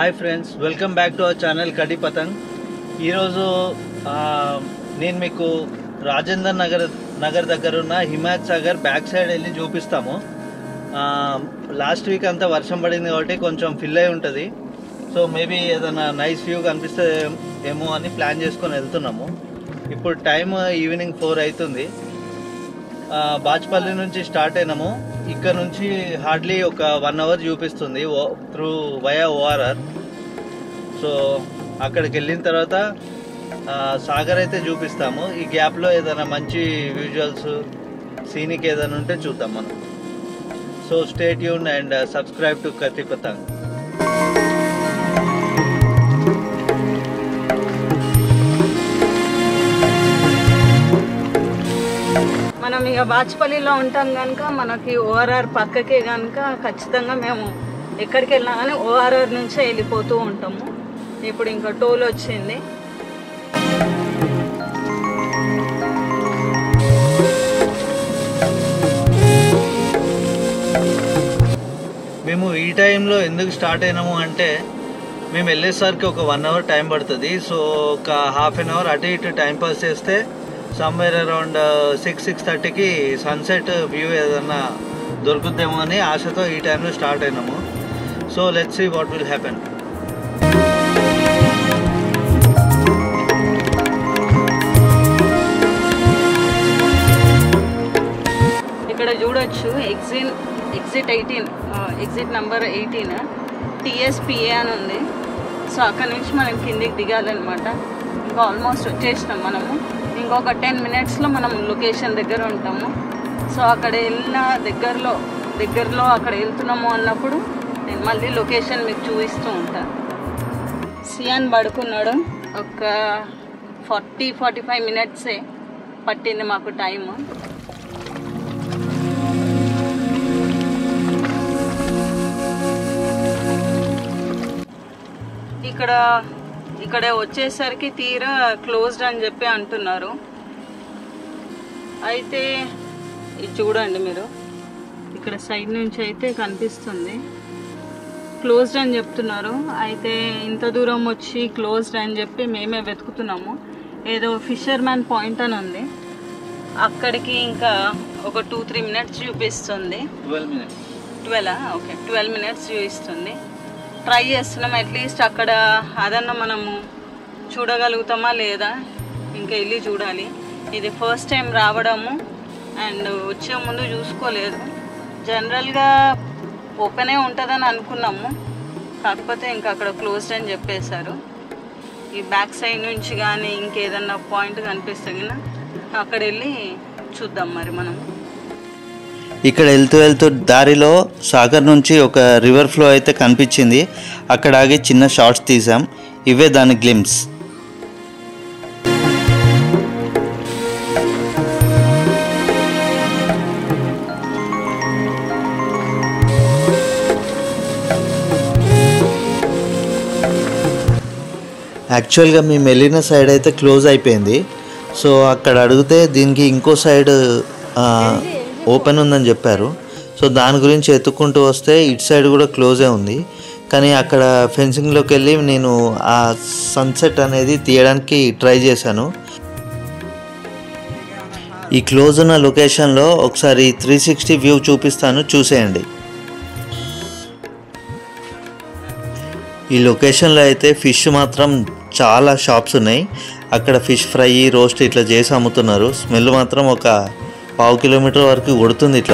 Hi friends welcome back to our channel Kati Patang ఈరోజు ఆ, నేను మీకు రాజేందర్ నగర్ నగర్ దగ్గర ఉన్న హిమాయత్ సాగర్ బ్యాక్ సైడ్ వెళ్ళి చూపిస్తాము లాస్ట్ వీక్ అంతా వర్షం పడింది కాబట్టి కొంచెం ఫిల్ అయి ఉంటుంది సో మేబీ ఏదైనా నైస్ వ్యూ కనిపిస్తే ఏమో అని ప్లాన్ చేసుకొని వెళ్తున్నాము ఇప్పుడు టైం ఈవినింగ్ ఫోర్ అవుతుంది ఆ, బాచ్పల్లి నుంచి స్టార్ట్ అయినాము ఇక్కడ నుంచి హార్డ్లీ ఒక వన్ అవర్ చూపిస్తుంది త్రూ వయా ఓఆర్ఆర్ సో అక్కడికి వెళ్ళిన తర్వాత ఆ, సాగర్ అయితే చూపిస్తాము ఈ గ్యాప్లో ఏదైనా మంచి విజువల్స్ సీనిక్ ఏదైనా ఉంటే చూద్దాం మనం సో స్టేట్ యూన్ and subscribe to Kati Patang మనం ఇక బాచ్పల్లిలో ఉంటాం కనుక మనకి ఓఆర్ఆర్ పక్కకే కనుక ఖచ్చితంగా మేము ఎక్కడికి వెళ్ళినా కానీ ఓఆర్ఆర్ నుంచే వెళ్ళిపోతూ ఉంటాము ఇప్పుడు ఇంకా టోల్ వచ్చింది మేము ఈ టైంలో ఎందుకు స్టార్ట్ అయినాము అంటే మేము వెళ్ళేసరికి ఒక వన్ అవర్ టైం పడుతుంది సో ఒక హాఫ్ అన్ అవర్ అటు ఇటు టైం పాస్ చేస్తే సమ్వేర్ అరౌండ్ సిక్స్ సిక్స్ థర్టీకి సన్సెట్ వ్యూ ఏదన్నా దొరుకుద్దేమో అని ఆశతో ఈ టైంలో స్టార్ట్ అయినాము so let's see what will happen ఇక్కడ చూడొచ్చు exit exit eighteen exit number eighteen TSPA అని ఉంది సో అక్కడ నుంచి మనం కిందికి దిగాలన్నమాట ఇంకా ఆల్మోస్ట్ వచ్చేసినాం మనము ఇంకొక టెన్ మినిట్స్లో మనం లొకేషన్ దగ్గర ఉంటాము సో అక్కడ వెళ్ళిన దగ్గరలో దగ్గరలో అక్కడ వెళ్తున్నాము అన్నప్పుడు నేను మళ్ళీ లొకేషన్ మీకు చూపిస్తూ ఉంటాను సియాన్ పడుకున్నాడు ఒక ఫార్టీ ఫార్టీ ఫైవ్ మినిట్సే పట్టింది మాకు టైము ఇక్కడ ఇక్కడ వచ్చేసరికి తీరా క్లోజ్డ్ అని చెప్పి అంటున్నారు అయితే ఇది చూడండి మీరు ఇక్కడ సైడ్ నుంచి అయితే కనిపిస్తుంది క్లోజ్డ్ అని చెప్తున్నారు అయితే ఇంత దూరం వచ్చి క్లోజ్డ్ అని చెప్పి మేమే వెతుకుతున్నాము ఏదో ఫిషర్ మ్యాన్ పాయింట్ అని ఉంది అక్కడికి ఇంకా ఒక టూ త్రీ మినిట్స్ చూపిస్తుంది twelve minutes twelve okay twelve minutes చూపిస్తుంది ట్రై చేస్తున్నాం అట్లీస్ట్ అక్కడ అదన్నా మనము చూడగలుగుతామా లేదా ఇంకా వెళ్ళి చూడాలి ఇది ఫస్ట్ టైం రావడము అండ్ వచ్చే ముందు చూసుకోలేదు జనరల్గా ఓపెనే ఉంటుందని అనుకున్నాము కాకపోతే ఇంకా అక్కడ క్లోజ్డ్ అని చెప్పేశారు ఈ బ్యాక్ సైడ్ నుంచి కానీ ఇంకేదన్నా పాయింట్ కనిపిస్తే కానీ అక్కడ వెళ్ళి చూద్దాం మరి మనం ఇక్కడ వెళ్తూ వెళ్తూ దారిలో సాగర్ నుంచి ఒక రివర్ ఫ్లో అయితే కనిపించింది అక్కడ ఆగి చిన్న షార్ట్స్ తీసాం ఇవే దాని గ్లిమ్స్ యాక్చువల్గా మేము వెళ్ళిన సైడ్ అయితే క్లోజ్ అయిపోయింది సో అక్కడ అడిగితే దీనికి ఇంకో సైడ్ ఓపెన్ ఉందని చెప్పారు సో దాని గురించి ఎత్తుక్కుంటూ వస్తే ఇటు సైడ్ కూడా క్లోజే ఉంది కానీ అక్కడ ఫెన్సింగ్లోకి వెళ్ళి నేను ఆ సన్సెట్ అనేది తీయడానికి ట్రై చేశాను ఈ క్లోజ్ ఉన్న లొకేషన్లో ఒకసారి త్రీ సిక్స్టీ వ్యూ చూపిస్తాను చూసేయండి ఈ లొకేషన్లో అయితే ఫిష్ మాత్రం చాలా షాప్స్ ఉన్నాయి అక్కడ ఫిష్ ఫ్రై రోస్ట్ ఇట్లా చేసి అమ్ముతున్నారు స్మెల్ మాత్రం ఒక పావు కిలోమీటర్ వరకు కొడుతుంది ఇట్లా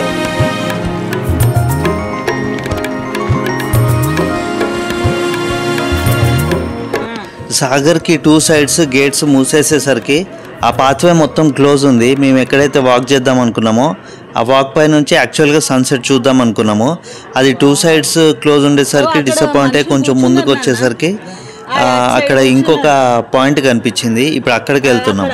సాగర్కి టూ సైడ్స్ గేట్స్ మూసేసేసరికి ఆ పాత్వే మొత్తం క్లోజ్ ఉంది మేము ఎక్కడైతే వాక్ చేద్దాం అనుకున్నామో ఆ వాక్ పై నుంచి యాక్చువల్గా సన్సెట్ చూద్దాం అనుకున్నాము అది టూ సైడ్స్ క్లోజ్ ఉండేసరికి డిసప్పాయింట్ అయ్యి కొంచెం ముందుకు వచ్చేసరికి ఆ, అక్కడ ఇంకొక పాయింట్ కనిపించింది ఇప్పుడు అక్కడికి వెళ్తున్నాం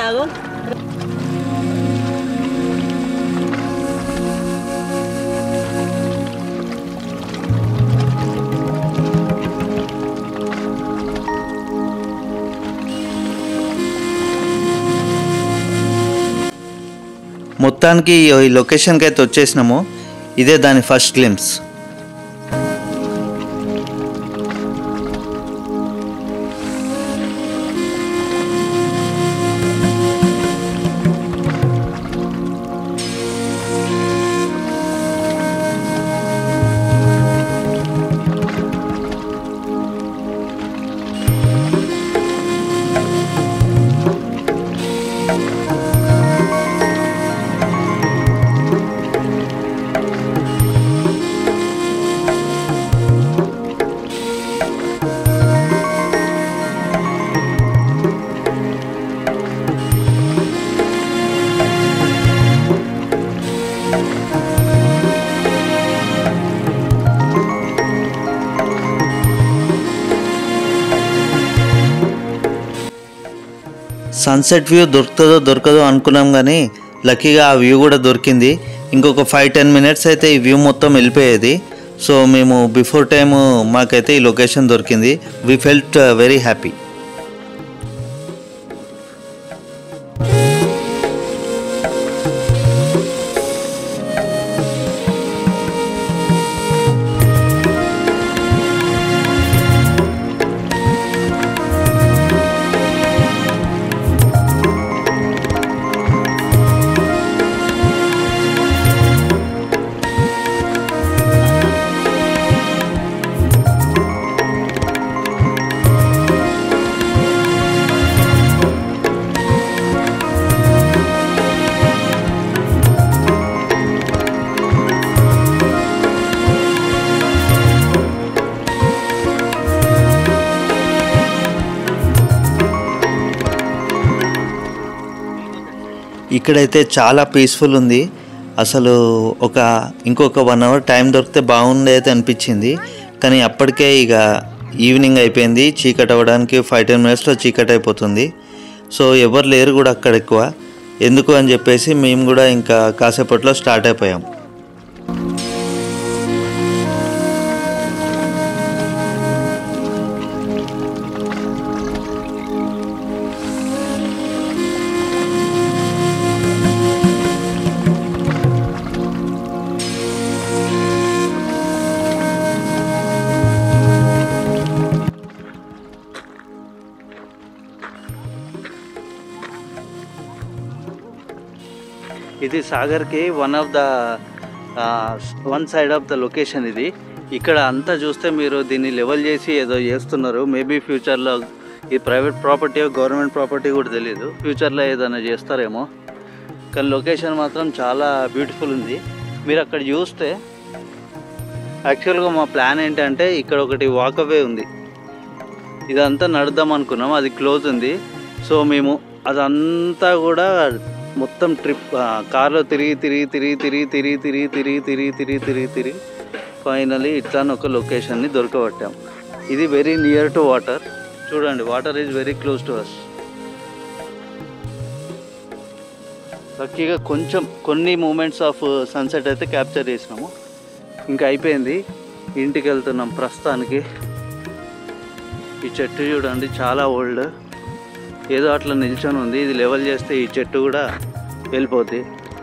మొత్తానికి ఈ లొకేషన్కి అయితే వచ్చేసినాము ఇదే దాని ఫస్ట్ గ్లిమ్స్ సన్సెట్ వ్యూ దొరుకుతుందో దొరకదో అనుకున్నాం కానీ లక్కీగా ఆ వ్యూ కూడా దొరికింది ఇంకొక ఫైవ్ టెన్ మినిట్స్ అయితే ఈ వ్యూ మొత్తం వెళ్ళిపోయేది సో మేము బిఫోర్ టైము మాకైతే ఈ లొకేషన్ దొరికింది వీ ఫెల్ట్ వెరీ హ్యాపీ ఇక్కడైతే చాలా పీస్ఫుల్ ఉంది అసలు ఒక ఇంకొక వన్ అవర్ టైం దొరికితే బాగుండేది అనిపించింది కానీ అప్పటికే ఇక ఈవినింగ్ అయిపోయింది చీకటి అవ్వడానికి ఫైవ్ టెన్ మినిట్స్లో చీకటి అయిపోతుంది సో ఎవరు లేరు కూడా అక్కడ ఎక్కువ ఎందుకు అని చెప్పేసి మేము కూడా ఇంకా కాసేపట్లో స్టార్ట్ అయిపోయాం ఇది సాగర్కి one of the one side of the location ఇది ఇక్కడ అంతా చూస్తే మీరు దీన్ని లెవెల్ చేసి ఏదో చేస్తున్నారు మేబీ ఫ్యూచర్లో ఈ ప్రైవేట్ ప్రాపర్టీ గవర్నమెంట్ ప్రాపర్టీ కూడా తెలియదు ఫ్యూచర్లో ఏదైనా చేస్తారేమో కానీ లొకేషన్ మాత్రం చాలా బ్యూటిఫుల్ ఉంది మీరు అక్కడ చూస్తే యాక్చువల్గా మా ప్లాన్ ఏంటంటే ఇక్కడ ఒకటి వాకవే ఉంది ఇదంతా నడుద్దాం అనుకున్నాం అది క్లోజ్ ఉంది సో మేము అదంతా కూడా మొత్తం ట్రిప్ కార్లో తిరిగి తిరిగి తిరిగి తిరిగి తిరిగి తిరిగి తిరిగి తిరిగి తిరిగి తిరిగి తిరిగి ఫైనలీ ఇట్లా ఒక లొకేషన్ని దొరకబట్టాం ఇది వెరీ నియర్ టు వాటర్ చూడండి water is very close to us లక్కీగా కొంచెం కొన్ని మూమెంట్స్ ఆఫ్ సన్సెట్ అయితే క్యాప్చర్ చేసినాము ఇంకా అయిపోయింది ఇంటికి వెళ్తున్నాం ప్రస్తుతానికి ఈ చెట్టు చూడండి చాలా ఓల్డ్ ఏదో అట్లా నిల్చొని ఉంది ఇది లెవెల్ చేస్తే ఈ చెట్టు కూడా వెళ్ళిపోద్ది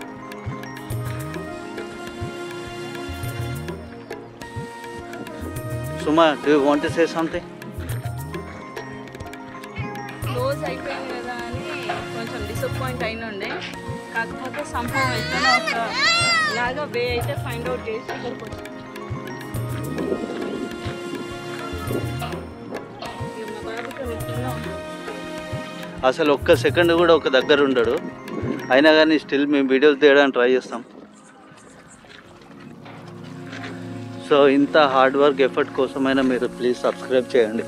సుమా do want say something close అయిపోయింది కదా అని కొంచెం డిసప్పాయింట్ అయినుండే కాకపోతే సంభవం అయితే ఒక లాగా వే అయితే ఫైండ్ అవుట్ చేసి ఇక్కడికి వచ్చాం. ఇక మా బాబుతో నిజంగా అసలు ఒక్క సెకండ్ కూడా ఒక దగ్గర ఉండడు అయినా కానీ స్టిల్ మేము వీడియోలు తీయడానికి ట్రై చేస్తాం సో ఇంత హార్డ్ వర్క్ ఎఫర్ట్ కోసమైనా మీరు ప్లీజ్ సబ్స్క్రైబ్ చేయండి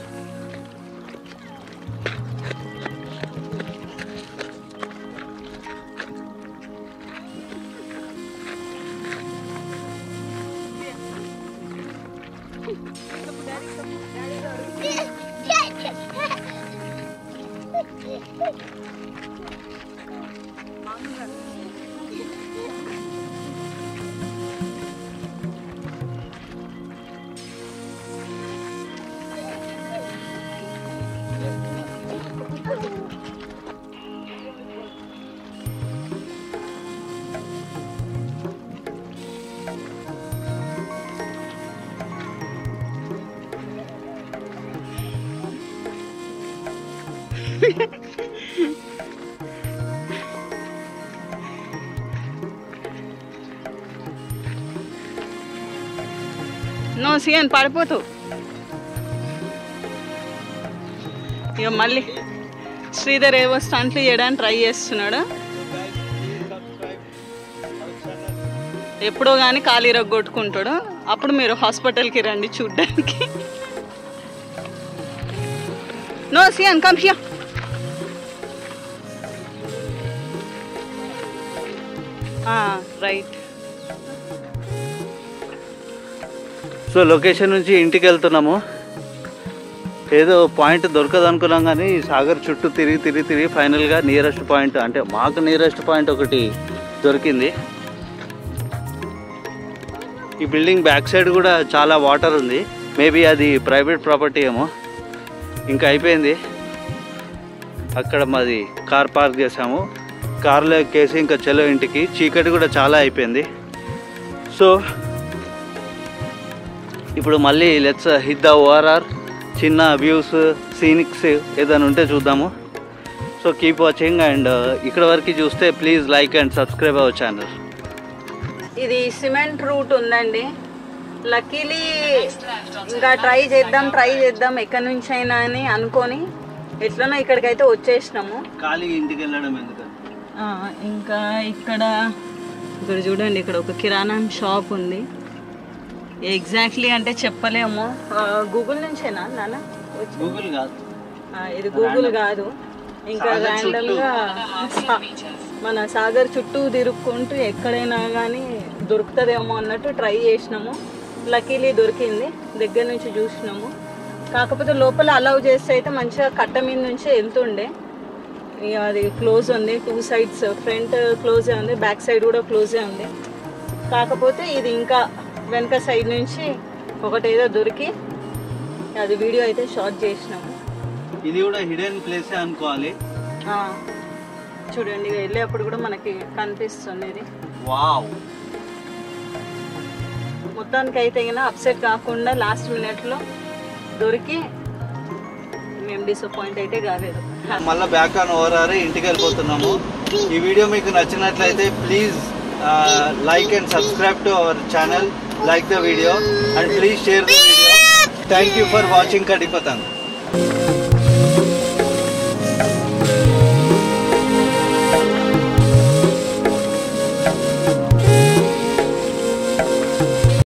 నో సీఎన్ పడిపోతావు ఇక మళ్ళీ శ్రీధర్ ఏవో స్టంట్లు చేయడానికి ట్రై చేస్తున్నాడు ఎప్పుడో కానీ ఖాళీ రగ్గొట్టుకుంటాడు అప్పుడు మీరు హాస్పిటల్కి రండి చూడ్డానికి నో సియన్ come here right so location నుంచి ఇంటికి వెళ్తున్నాము ఏదో పాయింట్ దొరకదు అనుకున్నాం కానీ సాగర్ చుట్టూ తిరిగి తిరిగి తిరిగి ఫైనల్గా నియరెస్ట్ పాయింట్ అంటే మాకు నియరెస్ట్ పాయింట్ ఒకటి దొరికింది ఈ బిల్డింగ్ బ్యాక్ సైడ్ కూడా చాలా వాటర్ ఉంది మేబీ అది ప్రైవేట్ ప్రాపర్టీ ఏమో ఇంకా అయిపోయింది అక్కడ మాది కార్ పార్క్ చేసాము కార్లో ఎక్కేసి ఇంకా చెలో ఇంటికి చీకటి కూడా చాలా అయిపోయింది సో ఇప్పుడు మళ్ళీ లెట్స్ హిట్ ద ఓఆర్ఆర్ చిన్న వ్యూస్ సీనిక్స్ ఏదైనా ఉంటే చూద్దాము సో కీప్ వాచింగ్ అండ్ ఇక్కడ వరకు చూస్తే please like and subscribe our channel ఇది సిమెంట్ రూట్ ఉందండి లక్కీలీ ఇంకా ట్రై చేద్దాం ట్రై చేద్దాం ఎక్కడి నుంచి అయినా అని అనుకొని ఎట్లనో ఇక్కడికైతే వచ్చేసినాము ఖాళీ ఇంటికి వెళ్ళడం ఎందుకని ఆ, ఇంకా ఇక్కడ ఇక్కడ చూడండి ఇక్కడ ఒక కిరాణా షాప్ ఉంది ఎగ్జాక్ట్లీ అంటే చెప్పలేము గూగుల్ నుంచేనా నాన్న వచ్చి గూగుల్ కాదు ఆ, ఇది గూగుల్ కాదు ఇంకా సాగర్ ర్యాండమ్ గా మన సాగర్ చుట్టూ తిరుక్కుంటూ ఎక్కడైనా కానీ దొరుకుతుందేమో అన్నట్టు ట్రై చేసినాము లక్కీలీ దొరికింది దగ్గర నుంచి చూసినాము కాకపోతే లోపల అలౌ చేస్తే అయితే మంచిగా కట్ట మీద నుంచి వెళ్తుండే ఇక అది క్లోజ్ ఉంది టూ సైడ్స్ ఫ్రంట్ క్లోజే ఉంది బ్యాక్ సైడ్ కూడా క్లోజే ఉంది కాకపోతే ఇది ఇంకా వెనక సైడ్ నుంచి ఒకటి ఏదో దొరికి అది వీడియో అయితే షార్ట్ చేసినాము ఇది కూడా హిడెన్ ప్లేసే అనుకోవాలి ఆ, చూడండి ఇక వెళ్ళేప్పుడు కూడా మనకి కనిపిస్తుంది ఇది వావ్ మొత్తానికి అయితే అప్సెట్ కాకుండా లాస్ట్ మినిట్లో దొరికి మేము డిసప్పాయింట్ అయితే కాలేదు మళ్ళీ బ్యాక్ ఆన్ ఓవర్ ఇంటికి వెళ్ళిపోతున్నాము ఈ వీడియో మీకు నచ్చినట్లయితే please like and subscribe to our channel like the video and please share the video thank you for watching కడిపతంగ్